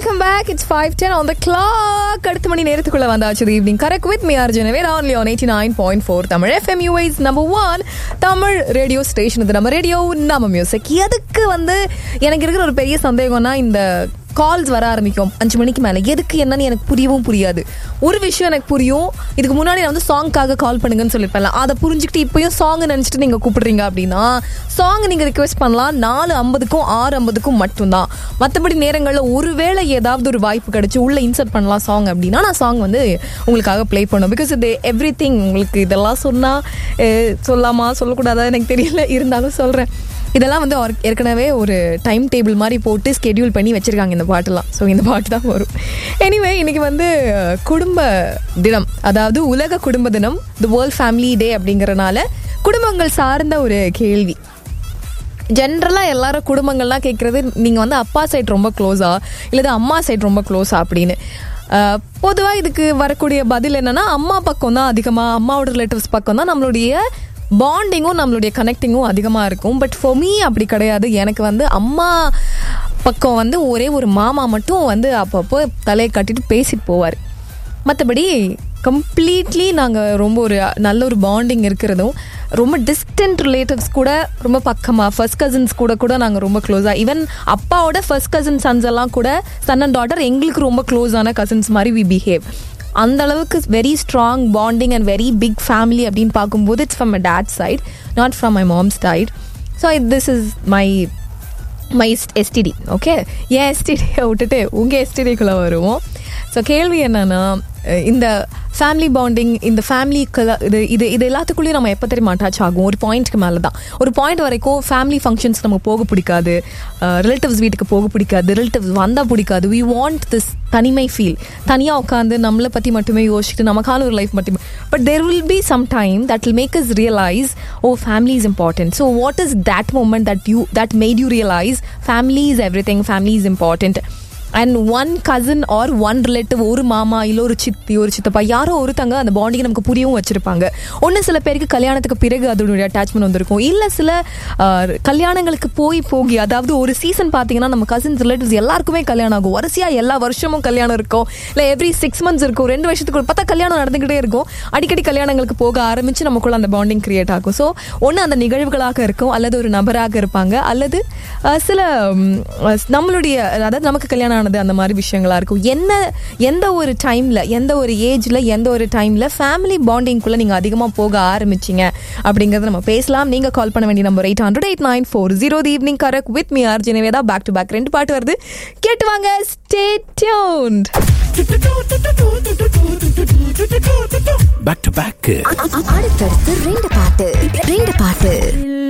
welcome back it's five ten on the clock அடுத்த மணி நேரத்துக்குள்ள வந்தாச்சு evening correct with me Arjun where only on eighty nine point four Tamil FM யூஐஸ் number one Tamil radio station இது நம்ம radio நம்ம music எதுக்கு வந்து எனக்கு இருக்கிற ஒரு பெரிய சந்தேகம்னா இந்த கால்ஸ் வர ஆரம்பிக்கும் அஞ்சு மணிக்கு மேலே எதுக்கு என்னன்னு எனக்கு புரியவும் புரியாது ஒரு விஷயம் எனக்கு புரியும் இதுக்கு முன்னாடி நான் வந்து சாங்க்காக கால் பண்ணுங்கன்னு சொல்லியிருப்பேன்ல அதை புரிஞ்சுக்கிட்டு இப்பயும் சாங் நினச்சிட்டு நீங்கள் கூப்பிடுறீங்க அப்படின்னா சாங் நீங்கள் ரிக்வெஸ்ட் பண்ணலாம் நாலு ஐம்பதுக்கும் ஆறு ஐம்பதுக்கும் மட்டும்தான் மற்றபடி நேரங்களில் ஒருவேளை ஏதாவது ஒரு வாய்ப்பு கிடைச்சு உள்ளே இன்சர்ட் பண்ணலாம் சாங் அப்படின்னா நான் சாங் வந்து உங்களுக்காக ப்ளே பண்ணும் பிகாஸ் இது எவ்ரி திங் உங்களுக்கு இதெல்லாம் சொன்னால் சொல்லாமா சொல்லக்கூடாதா எனக்கு தெரியல இருந்தாலும் சொல்கிறேன் இதெல்லாம் வந்து ஒரு- ஏற்கனவே ஒரு டைம் டேபிள் மாதிரி போட்டு ஸ்கெடியூல் பண்ணி வச்சிருக்காங்க இந்த பாட்டெல்லாம் ஸோ இந்த பாட்டு தான் வரும் எனிவே இன்னைக்கு வந்து அஹ், குடும்ப தினம் அதாவது உலக குடும்ப தினம் தி வேர்ல்ட் ஃபேமிலி டே அப்படிங்கறனால குடும்பங்கள் சார்ந்த ஒரு கேள்வி ஜென்ரலாக எல்லாரும் குடும்பங்கள்லாம் கேட்குறது நீங்கள் வந்து அப்பா சைடு ரொம்ப க்ளோஸா இல்லது அம்மா சைடு ரொம்ப க்ளோஸா அப்படின்னு பொதுவாக இதுக்கு வரக்கூடிய பதில் என்னன்னா அம்மா பக்கம் தான் அதிகமாக அம்மாவோட ரிலேட்டிவ்ஸ் பக்கம் தான் நம்மளுடைய பாண்டிங்கும் நம்மளுடைய கனெக்டிங்கும் அதிகமாக இருக்கும் பட் for மீ அப்படி கிடையாது எனக்கு வந்து அம்மா பக்கம் வந்து ஒரே ஒரு மாமா மட்டும் வந்து அப்பப்போ தலையை கட்டிட்டு பேசிட்டு போவார் மற்றபடி கம்ப்ளீட்லி நாங்கள் ரொம்ப ஒரு நல்ல ஒரு பாண்டிங் இருக்கிறதும் ரொம்ப டிஸ்டன்ட் ரிலேட்டிவ்ஸ் கூட ரொம்ப பக்கமாக ஃபர்ஸ்ட் கசின்ஸ் கூட கூட நாங்கள் ரொம்ப க்ளோஸாக ஈவன் அப்பாவோட ஃபர்ஸ்ட் கசின் சன்ஸ் எல்லாம் கூட சன் அண்ட் டாட்டர் எங்களுக்கு ரொம்ப க்ளோஸான கசின்ஸ் மாதிரி வி பிஹேவ் அந்த அளவுக்கு very strong bonding and very big family அப்படின்னு பார்க்கும்போது it's from my dad side not from my mom's side so this is my my STD okay ஏன் எஸ்டிடியை விட்டுட்டு உங்கள் எஸ்டிடிக்குள்ளே வருவோம் ஸோ கேள்வி என்னன்னா அஹ் இந்த ஃபேமிலி பாண்டிங் இந்த ஃபேமிலி இது இது இது எல்லாத்துக்குள்ளேயும் நம்ம எப்போ தெரியுமா அட்டாச் ஆகும் ஒரு பாயிண்ட்க்கு மேலே தான் ஒரு பாயிண்ட் வரைக்கும் ஃபேமிலி ஃபங்க்ஷன்ஸ் நமக்கு போக பிடிக்காது ரிலேட்டிவ்ஸ் வீட்டுக்கு போக பிடிக்காது ரிலேட்டிவ்ஸ் வந்தால் பிடிக்காது வி வாண்ட் திஸ் தனிமை ஃபீல் தனியாக உட்காந்து நம்மளை பற்றி மட்டுமே யோசிச்சுட்டு நமக்கான ஒரு லைஃப் மட்டுமே but there will be some time that will make us realise oh family is important so what is that moment that you that made you realise family is everything family is important and one cousin or one relative ஒரு மாமா இல்லை ஒரு சித்தி ஒரு சித்தப்பா யாரோ ஒருத்தங்க அந்த பாண்டிங்கை நமக்கு புரியவும் வச்சிருப்பாங்க ஒன்று சில பேருக்கு கல்யாணத்துக்கு பிறகு அதோடைய அட்டாச்மெண்ட் வந்திருக்கும் இல்லை சில ஆஹ், கல்யாணங்களுக்கு போய் போகி அதாவது ஒரு சீசன் பார்த்தீங்கன்னா நம்ம கசின்ஸ் ரிலேட்டிவ்ஸ் எல்லாருக்குமே கல்யாணம் ஆகும் வரிசையாக எல்லா வருஷமும் கல்யாணம் இருக்கும் இல்லை எவ்ரி சிக்ஸ் மந்த்ஸ் இருக்கும் ரெண்டு வருஷத்துக்கு ஒரு பார்த்தா கல்யாணம் நடந்துக்கிட்டே இருக்கும் அடிக்கடி கல்யாணங்களுக்கு போக ஆரம்பிச்சு நமக்குள்ள அந்த பாண்டிங் கிரியேட் ஆகும் ஸோ ஒன்று அந்த நிகழ்வுகளாக இருக்கும் அல்லது ஒரு நபராக இருப்பாங்க அல்லது அஹ், சில ம், அஹ், நம்மளுடைய அதாவது நமக்கு கல்யாணம் ஆனது அந்த மாதிரி விஷயங்களா இருக்கும் என்ன எந்த ஒரு டைம்ல எந்த ஒரு ஏஜ்ல எந்த ஒரு டைம்ல ஃபேமிலி பாண்டிங்குள்ள நீங்க அதிகமா போக ஆரம்பிச்சீங்க அப்படிங்கறத நம்ம பேசலாம் நீங்க கால் பண்ண வேண்டிய number eight hundred eight nine four zero evening correct with me R ஜெனவேதா பேக் டு பேக் ரெண்டு பாட்டு வருது கேட்டு வாங்க stay tuned back to back அடுத்தடுத்து ரெண்டு பாட்டு ரெண்டு பாட்டு